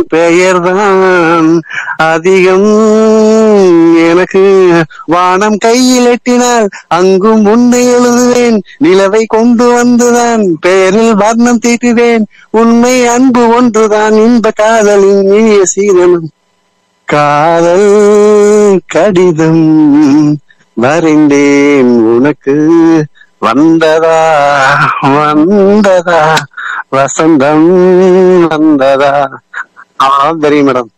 பெயர்தான் அதிகம் எனக்கு வானம் கையில் எட்டினால் அங்கும் உன்னை எழுதுவேன் நிலவை கொண்டு வந்துதான் பெயரில் வர்ணம் தீட்டுவேன் உண்மை அன்பு ஒன்றுதான் இன்ப காதலின் இனிய சீதனம் காதல் கடிதம் வரைந்தேன் உனக்கு வந்ததா வந்ததா வசந்தம் வந்ததா அவ்வளவுதான் தெரியும் மேடம்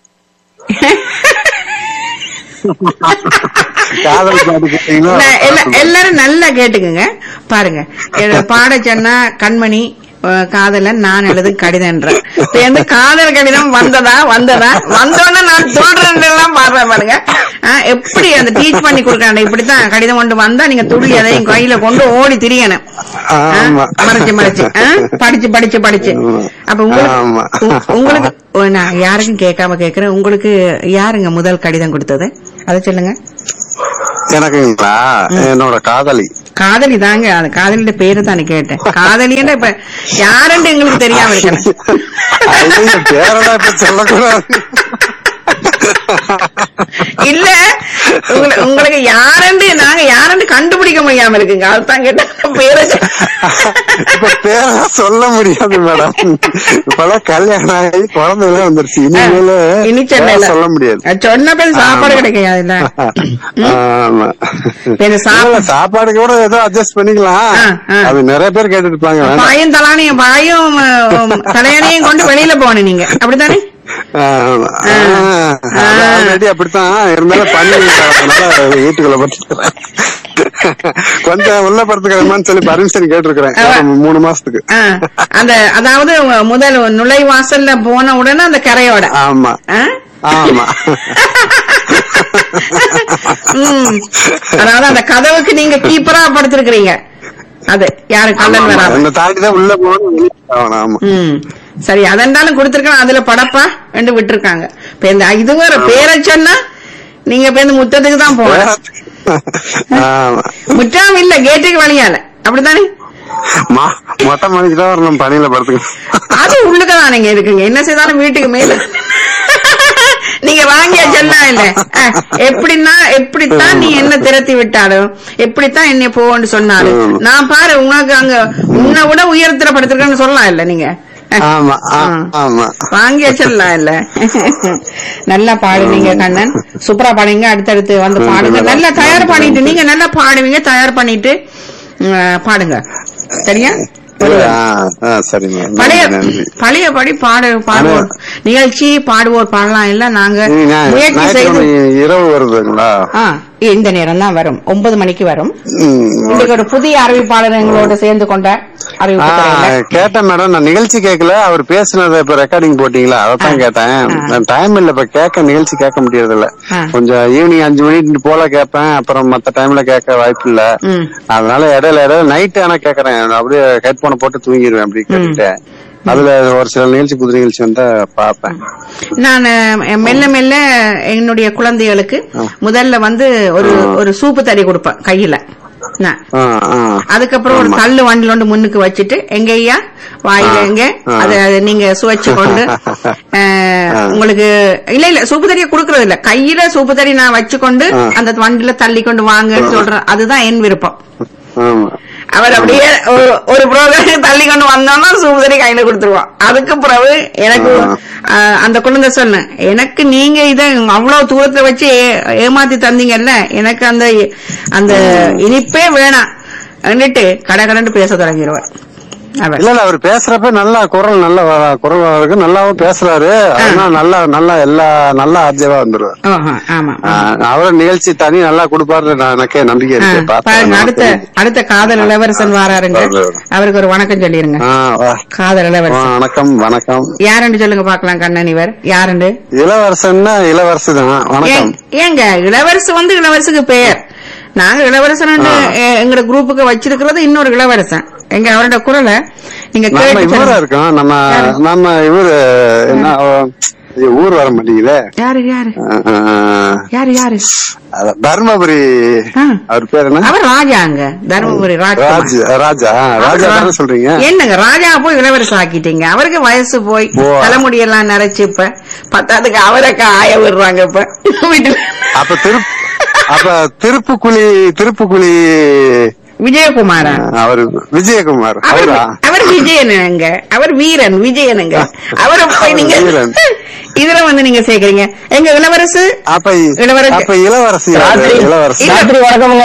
காதல் பாட்டு கேட்டீங்கன்னா நான் எல்லா- எல்லாரும் நல்லா கேட்டுக்குங்க பாருங்க எ- பாட சொன்னா கண்மணி அஹ், காதலன் நான் எழுது கடிதம்ன்ற இப்ப எந்த காதல் கடிதம் வந்ததா வந்ததா வந்தோடனே நான் சொல்றேன் எல்லாம் பாடுறேன் பாருங்க அஹ், எப்படி அந்த டீச் பண்ணி கொடுக்கறேன் இப்படித்தான் கடிதம் கொண்டு வந்தா நீங்க துள்ளி அதையும் கையில கொண்டு ஓடி திரியணும் அஹ், ஆமா மறைச்சு மறைச்சு அஹ், படிச்சு படிச்சு படிச்சு அப்ப உங்களுக்கு ஆமா. உ- உங்களுக்கு ஓ, நான் யாருக்கும் கேட்காம கேக்குறேன் உங்களுக்கு யாருங்க முதல் கடிதம் கொடுத்தது அதை சொல்லுங்க எனக்குங்களா என்னோட காதலி காதலி தாங்க அந்த காதலியோட பேரு தானே கேட்டேன் காதலின்னா இப்ப யாருன்னு எங்களுக்கு தெரியாம இருக்கணும் ஐயோ, பேரெல்லாம் இப்ப சொல்லக்கூடாது இல்ல உங்கள- உங்களுக்கு யாருன்னு நாங்க யாருன்னு கண்டுபிடிக்க முடியாம இருக்குங்க அதுதான் கேட்டேன் பேரு இப்ப பேரெல்லாம் சொல்ல முடியாது மேடம் இப்பெல்லாம் கல்யாணம் ஆகி குழந்தைலாம் வந்துருச்சு இனிமேல இனி பேரை சென்னையில சொல்ல முடியாது சொன்ன பேர் சாப்பாடு ஆமா. கிடைக்காதுல்ல ஆமா இப்ப இந்த சாப்பா- இல்ல, சாப்பாடு கூட ஏதோ அட்ஜஸ்ட் பண்ணிக்கலாம் ஆ, ஆ. அது நிறைய பேர் கேட்டுட்டு இருப்பாங்க வேண்டாம். பாயும் தலானையும் பாயும் அஹ், தலையணையும் கொண்டு வெளியில போகணும் நீங்க அப்படித்தானே ஆமா. ஆ. ஆ, அது ஆல்ரெடி அப்படித்தான் இருந்தாலும் பண்ணி அதனால வீட்டுக்குள்ள படுத்துக்கிறேன் கொஞ்சம் உள்ள படுத்துக்கிறேன்னு சொல்லி பர்மிஷன் கேட்டிருக்கிறேன் ஆ. ஒரு மூணு மாசத்துக்கு ஆ, அந்த அதாவது முதல் நுழைவாசல்ல போன உடனே அந்த கரையோட ஆமா ஆ? ஆமா ம். அதாவது அந்த கதவுக்கு நீங்க கீப்பரா படுத்திருக்கிறீங்க அது யாரு கள்ளன் வராம என்ன தாண்டிதான் உள்ள போகணும் வெளிய ஆகணும், ஆமா ம் சரி அதெண்டாலும் கொடுத்திருக்கான் அதுல படப்பா ரெண்டு விட்டுருக்காங்க இப்ப இந்த இது வேற பேரை சொன்னா நீங்க இப்ப இந்த முத்தத்துக்கு தான் போகணும் ஆமா முற்றாம இல்ல கேட்டுக்கு வழியால அப்படித்தானே மா- மொட்டை மணிக்கு தான் வரணும் பணியில படுத்துக்கணும் அது உள்ளுக்க தானேங்க இருக்குங்க என்ன செய்தாலும் வீட்டுக்கு மேல நீங்க வாங்கிய சொல்லாம் இல்ல அஹ், எப்படின்னா எப்படித்தான் நீ என்ன திரத்தி விட்டாலும் எப்படித்தான் என்னை போன்னு சொன்னாலும் ம். நான் பாரு உனக்கு அங்க உன்னை விட உயரத்துல படுத்திருக்கேன்னு சொல்லலாம் இல்ல நீங்க அஹ், ஆமா ஆ- ஆ. ஆமா வாங்கிய சொல்லலாம் இல்ல நல்லா பாடுவீங்க கண்ணன் சூப்பரா பாடுவீங்க அடுத்தடுத்து வந்து பாடுங்க நல்லா தயார் பண்ணிட்டு நீங்க நல்லா பாடுவீங்க தயார் பண்ணிட்டு ம், பாடுங்க சரியா ஆ, ஆ, சரிங்க பழைய நன்றி நன்றி பழைய படி பாடு பாடுவோர் நிகழ்ச்சி பாடுவோர் பாடலாம் இல்ல நாங்க நீங்க ஞா- முயற்சி செய்து ஞாயிற்றுக்கிழமை இரவு வருதுங்களா ஆ, இந்த நேரம் தான் வரும் ஒன்பது மணிக்கு வரும் ம், இன்னைக்கு ஒரு புதிய அறிவிப்பாளர் எங்களோட சேர்ந்து கொண்ட ஆ, அறிவிப்பு துறையில. கேட்டேன் மேடம் நான் நிகழ்ச்சி கேட்கல அவர் பேசுனதை இப்ப ரெக்கார்டிங் போட்டீங்களா அதான் கேட்டேன் நான் டைம் இல்ல இப்ப கேட்க நிகழ்ச்சி கேட்க முடியறது இல்ல ஆ. கொஞ்சம் ஈவினிங் அஞ்சு மணிக்கு போல கேட்பேன் அப்புறம் மத்த டைம்ல கேட்க வாய்ப்பு இல்ல ம். அதனால இடையில இடையில நைட் ஆனா கேக்குறேன் நான் அப்படியே ஹெட்போனை போட்டு தூங்கிடுவேன் அப்படி கேட்டுட்டு அதுல ஒரு சில நிகழ்ச்சி புது நிகழ்ச்சி வந்தா பாப்பேன் நான் அஹ், மெல்ல மெல்ல என்னுடைய குழந்தைகளுக்கு முதல்ல வந்து ஒரு ஒரு சூப்பு தறி கொடுப்பேன் கையில நான் ஆ, ஆ. அதுக்கப்புறம் ஒரு கல்லு வண்டில ஒன்று முன்னுக்கு வச்சுட்டு எங்க ஐயா வாயில ஆ, எங்க ஆ. அத அத நீங்க சுவைச்சு கொண்டு அஹ், உங்களுக்கு இல்ல இல்ல சூப்பு தறிய குடுக்கறது இல்ல கையில சூப்பு தறி நான் வச்சு கொண்டு ஆ. அந்த வண்டில தள்ளி கொண்டு வாங்கன்னு சொல்றேன் அதுதான் என் விருப்பம் ஆமா அவர் அப்படியே ஒரு- ஒரு ப்ரோக்ராம் தள்ளி கொண்டு வந்தோம்னா சூப்பு தறி கையில கொடுத்துருவோம் அதுக்கு பிறகு எனக்கு ஆ. அஹ், அந்த குழந்தை சொன்னேன் எனக்கு நீங்க இத அவ்வளவு தூரத்துல வச்சு ஏ- ஏமாத்தி தந்தீங்கல்ல எனக்கு அந்த அந்த இனிப்பே வேணாம் എന്നിട്ട് கடகடன்னு பேச தொடங்கிடுவார் அவர் இல்ல இல்ல அவர் பேசுறப்ப நல்லா குரல் நல்ல வ- குரல் இருக்கு நல்லாவும் பேசுறாரு அதனால நல்லா நல்லா எல்லா நல்லா ஆர்ஜவா வந்துருவாரு ஆஹா, ஆமா அவர் நிகழ்ச்சி தனி நல்லா கொடுப்பாரு நான் எனக்கே நம்பிக்கை ஆ, இருக்கு பாருங்க பார்த்தேன் அடுத்த அடுத்த காதல் இளவரசன் வாராருங்க அவருக்கு ஒரு வணக்கம் சொல்லிருங்க ஆ, வா. காதல் இளவரசன் வணக்கம் வணக்கம் யாருன்னு சொல்லுங்க பாக்கலாம் கண்ணன் இவர் யாருண்டு இளவரசன்னா இளவரசு தான் வணக்கம் ஏன்- ஏங்க இளவரசு வந்து இளவரசுக்கு பெயர் நாங்க இளவரசன் எங்க குரூப்புக்கு வச்சிருக்கிறது இன்னொரு இளவரசன் எங்க அவரோட குரலை நீங்க நம்ம கேட்டு இவரா சொல்லுங்க. இருக்கோம் நம்ம நம்ம இவரு என்ன ஓ, ஐயோ, ஊர் வர மாட்டேங்குதே யாரு யாரு ஆஹ், யாரு யாரு அதான் தர்மபுரி ஆ. அவர் பேர் என்ன அவர் ராஜாங்க தர்மபுரி ராஜ் ராஜ்குமார் ராஜா ராஜா தானே சொல்றீங்க என்னங்க ராஜா போய் இளவரசு ஆக்கிட்டீங்க அவருக்கு வயசு போய் ஓ. தலைமுடியெல்லாம் நரைச்சு இப்ப பத்தாவதுக்கு அவரை ஆய விடுறாங்க இப்ப வீட்டுல அப்ப திரு அப்ப திருப்புக்குழி திருப்புக்குழி விஜயகுமாரா அவரு விஜயகுமார் அவர் அவரா அவர் விஜயனுங்க அவர் வீரன் விஜயனுங்க அவரை போய் நீங்க வீரன். இதுல வந்து நீங்க சேர்க்கறீங்க எங்க இளவரசு அப்ப இளவரசி. அப்ப இளவரசி யாரு? ராத்திரி இளவரசி இல்ல. ராத்திரி வணக்கமுங்க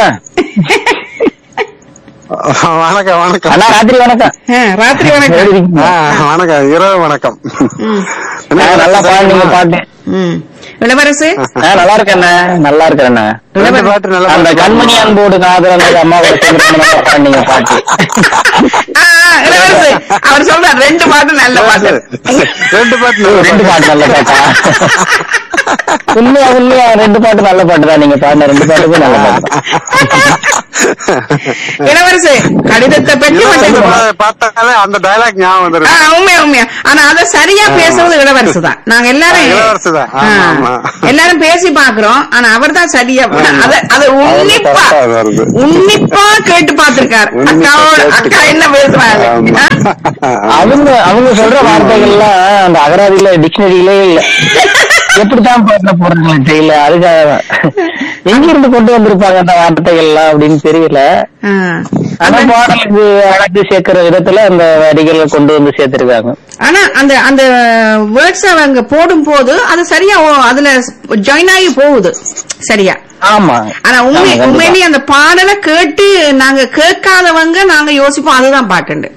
வணக்கம் வணக்கம் அண்ணா ராத்திரி வணக்கம் ஆ, ராத்திரி எப்படி வணக்கம் இருக்கீங்க? ஆ, வணக்கம் இரவு வணக்கம் ம், என்ன ஆ, நல்லா பாடுனீங்க பாட்டு ம். இளவரசு ஆ, நல்லா இருக்கேண்ணே நல்லா இருக்கிறேண்ணே ரெண்டு பாட்டு நல்லா அந்த பாட்டு. கண்மணி அன்போடு காதல் அம்மாவோட சேர்ந்து ரொம்ப நல்லா பாடுனீங்க பாட்டு ஆ, ஆ, இளவரசு அவர் சொல்றார் ரெண்டு பாட்டு நல்ல பாட்டு ரெண்டு பாட்டு நல்லா ரெண்டு பாட்டு நல்ல பாட்டா உண்மையா உண்மையா ரெண்டு பாட்டு நல்ல பாட்டு தான் நீங்க பாடின ரெண்டு பாட்டுக்கும் நல்ல பாட்டு தான் இளவரசு கடிதத்தை பற்றி இளவரசி மட்டும் பா- பார்த்தாலே அந்த டயலாக் ஞாபகம் ஆ, வந்துருது உண்மையா உண்மையா ஆனா அத சரியா பேசுறது இளவரசு தான் நாங்க எல்லாரும் ஆ, இளவரசு தான். ஆமா, ஆ, ஆமா. எல்லாரும் பேசி பாக்குறோம் ஆனா அவர் தான் சரியா அத அத உன்னிப்பா correct ஆ வருது. உன்னிப்பா கேட்டு பாத்திருக்காரு உன்னிப்பா அக்காவோட கேட்டு. அக்கா என்ன பேசுறாங்க ஆமா. ஆ? அவங்க அவங்க சொல்ற வார்த்தைகள்லாம் அந்த அகராதியில டிக்ஷனரியிலே இல்ல எப்படித்தான் பாட்டுல போடுறாங்களே தெரியல அதுக்காக தான். எங்க இருந்து கொண்டு வந்திருப்பாங்க அந்த வார்த்தைகள்லாம் அப்படின்னு தெரியல ஆ. ஆனா பாடலுக்கு அழகு சேர்க்கிற விதத்துல அந்த வரிகளை கொண்டு வந்து சேர்த்திருக்காங்க ஆனா அந்த அந்த வேர்ட்ஸ் அவங்க போடும் போது அது சரியா ஓ- அதுல ஜாயின் ஆகி போகுது சரியா ஆமா ஆனா உண்மை ஆமா, கண்டிப்பா. உண்மையிலேயே அந்த பாடலை கேட்டு நாங்க கேட்காதவங்க நாங்க யோசிப்போம் அதுதான் பாட்டுண்டு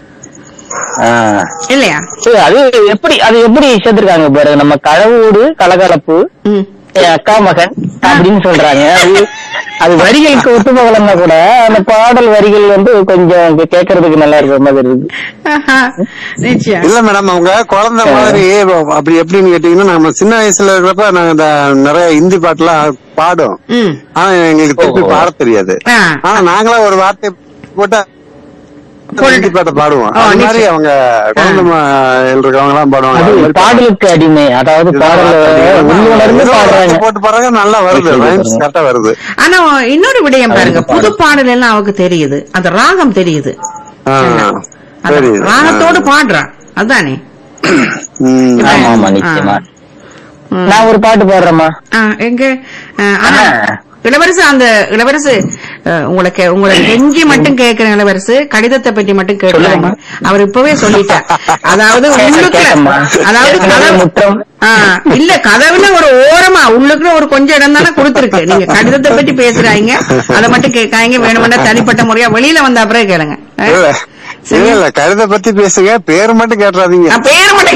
ஆ. இல்லையா சரி, அது எப்படி அது எப்படி சேர்த்திருக்காங்க பாரு நம்ம கழவோடு கலகலப்பு ம் என் அக்கா மகன் அப்படின்னு சொல்றாங்க அது அது வரிகளுக்கு ஒத்துப்போகலன்னா கூட அந்த பாடல் வரிகள் வந்து கொஞ்சம் கேட்கறதுக்கு நல்லா இருக்கிற மாதிரி இருக்கு ஆஹா, நிச்சயம் இல்ல மேடம் அவங்க குழந்தை மாதிரி அப்படி எப்படின்னு கேட்டீங்கன்னா நம்ம சின்ன வயசுல இருக்கிறப்ப நாங்க இந்த நிறைய ஹிந்தி பாட்டுலாம் பாடும் ம் ஆனா எங்களுக்கு திருப்பி ஓ. பாட தெரியாது ஆ. ஆனா நாங்களா ஒரு வார்த்தை போட்டா போட்டு- ஹிந்தி பாட்டை பாடுவோம் ஓ, அது மாதிரி நிச்சயம். அவங்க குழந்தை மா- இருக்கவங்க எல்லாம் பாடுவாங்க அது அது மாதிரி பாடலுக்கு அடிமை அதாவது பாடல உள்ளுணர்ந்து ஏதோ ஒரு பாடுறாங்க வார்த்தை போட்டு பாருங்க நல்லா வருது சரி, சரி, ரைம்ஸ் சரி. கரெக்டா வருது ஆனா இன்னொரு விடயம் பாருங்க அது புது பாடல் எல்லாம் அவருக்கு தெரியுது அந்த ராகம் தெரியுது ஆ, அந்த சரி ராகத்தோடு ஆ. பாடுறான் அதானே ம். ஆமா ஆமா ஆ. நிச்சயமா ம். நான் ஒரு பாட்டு பாடுறேம்மா ஆ, எங்க ஆ, ஆனா ஆ. இளவரசு அந்த இளவரசு அஹ், உங்களுக்கு உங்களை கெஞ்சி மட்டும் கேட்கிற இளவரசு கடிதத்தை பத்தி மட்டும் கேட்கலாங்க சொல்லுங்கம்மா. அவர் இப்பவே சொல்லிட்டார் அதாவது உள்ளுக்குள்ள கேட்கம்மா. அதாவது ஏற்கனவே கதவு முற்றம். ஆ, இல்ல கதவுல ஒரு ஓரமா உள்ளுக்குள்ள ஒரு கொஞ்சம் இடம் தானே கொடுத்துருக்கு நீங்க கடிதத்தை பத்தி பேசுறாங்க அதை மட்டும் கேட்காங்க வேணுமெண்டா தனிப்பட்ட முறையா வெளியில வந்த அப்புறம் கேளுங்க ஆ? இல்ல சரி. இல்ல இல்ல கழுத பத்தி பேசுங்க பேர் மட்டும் கேட்டுறாதீங்க நான் பேர் மட்டும்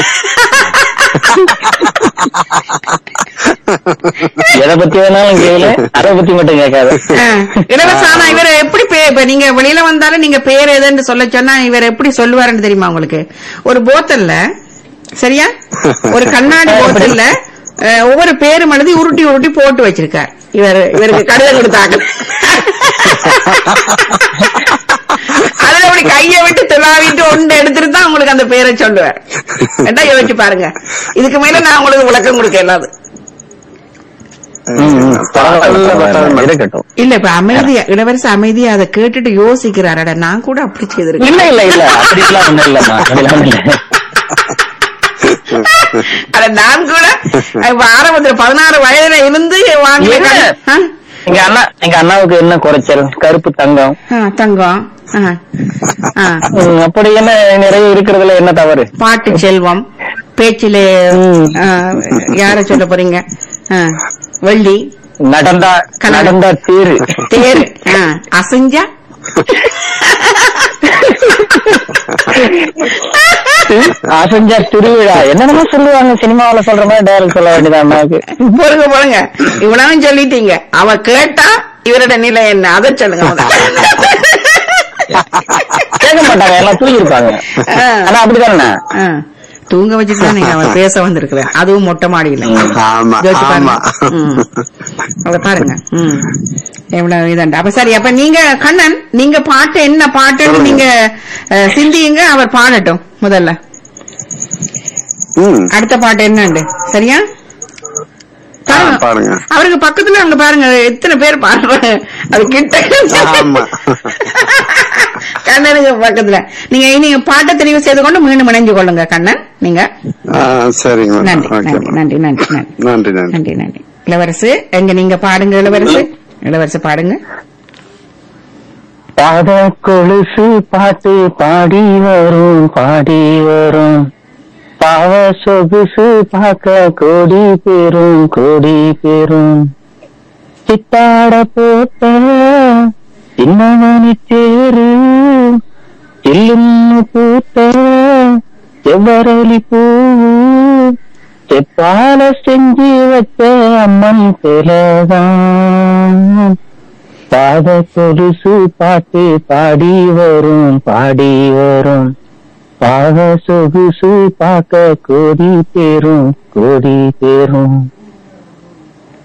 எதை பத்தி வேணாலும் கேளு அதை பத்தி மட்டும் கேட்காத ஆ, இளவரசு ஆனா இவர் எப்படி பே- இப்ப நீங்க வெளியில வந்தாலும் நீங்க பேர் எதுன்னு சொல்ல சொன்னா இவர் எப்படி சொல்லுவாருன்னு தெரியுமா உங்களுக்கு ஒரு போத்தல்ல சரியா ஒரு கண்ணாடி போத்தல்ல அஹ், ஒவ்வொரு பேரும் எழுதி உருட்டி உருட்டி போட்டு வச்சிருக்கார் இவர் இவருக்கு கடிதம் கொடுத்தாங்க அதுல அப்படி கைய விட்டு துளாவிட்டு ஒன்று எடுத்துட்டு தான் உங்களுக்கு அந்த பேரை சொல்லுவார் என்ன யோசிச்சு பாருங்க இதுக்கு மேல நான் உங்களுக்கு விளக்கம் கொடுக்க இல்லாது ம், ம். பரவாயில்ல, பரவாயில்ல. இருக்கட்டும் இல்ல இப்ப அமைதியா இளவரசு அமைதியா அதை கேட்டுட்டு யோசிக்கிறாரட நான் கூட அப்படி செய்திருக்கேன் இல்ல இல்ல இல்ல அப்படிலாம் ஒண்ணும் இல்லம்மா அப்படிலாம் ஒண்ணும் இல்ல அட நான் கூட இப்ப ஆரம்பத்துல பதினாறு வயதுல இருந்து வாங்கிய இல்ல. ஆ? எங்க அண்ணா எங்க அண்ணாவுக்கு என்ன குறைச்சல் கருப்பு தங்கம் ஆ, தங்கம் ஆ. ஆ. ம், அப்படி என்ன நிறைய இருக்கிறதுல என்ன தவறு பாட்டு செல்வம் பேச்சிலே ம். ஆ, யார சொல்ல போறீங்க ஆ, வெள்ளி நடந்தா கலர். நடந்தா தீரு தேர் ஆ, அசைஞ்சா அசஞ்சா திருவிழா என்னென்னமோ சொல்லுவாங்க சினிமாவுல சொல்ற மாதிரி டைரக்ட் சொல்ல வேண்டியது அண்ணாவுக்கு போடுங்க போடுங்க இவ்வளவும் சொல்லிட்டீங்க அவ கேட்டா இவரோட நிலை என்ன அதை சொல்லுங்க முதல்ல. கேட்க மாட்டாங்க எல்லாம் தூங்கிருப்பாங்க ஆ. ஆனா அப்படிதானே ஆ. தூங்க வச்சுட்டு தான் நீங்க அவர் பேச வந்திருக்கிறேன் அதுவும் மொட்டை மாடியில ஆமா யோசிச்சு பாருங்க. ஆமா ம். அத பாருங்க ம். எவ்வளவு இதாண்டா அப்ப சரி அப்ப நீங்க கண்ணன் நீங்க பாட்டு என்ன பாட்டுன்னு நீங்க அஹ், சிந்தியுங்க அவர் பாடட்டும் முதல்ல ம் அடுத்த பாட்டு என்னண்டு சரியா ஆ, பாருங்க. பாருங்க அவருக்கு பக்கத்துல அங்க பாருங்க எத்தனை பேர் பாடுறாங்க அது கிட்ட ஆமா கண்ணனுக்கு பக்கத்துல நீங்க நீங்க பாட்டை தெரிவு செய்து கொண்டு மீண்டும் இணைஞ்சு கொள்ளுங்க கண்ணன் நீங்க ஆ, சரிங்க மேடம் நன்றி ஓகே நன்றி நன்றி நன்றி நன்றி நன்றி நன்றி நன்றி நன்றி இளவரசு எங்க நீங்க பாடுங்க இளவரசு இளவரசு பாடுங்க பாத கொலுசு பாட்டு பாடி வரும் பாடி வரும் பாவ சொகுசு பார்க்க கோடி பேரும் கோடி பேரும் சித்தாட போட்ட சின்னமணி தேரு சில்லுன்னு பூத்த செவ்வரளி பூவு செப்பால செஞ்சு வச்ச அம்மன் பிறதான் பாத கொலுசு பாட்டு பாடி வரும் பாடி வரும் பாத சொகுசு பார்க்க கோடி பேரும் கோடி பேரும்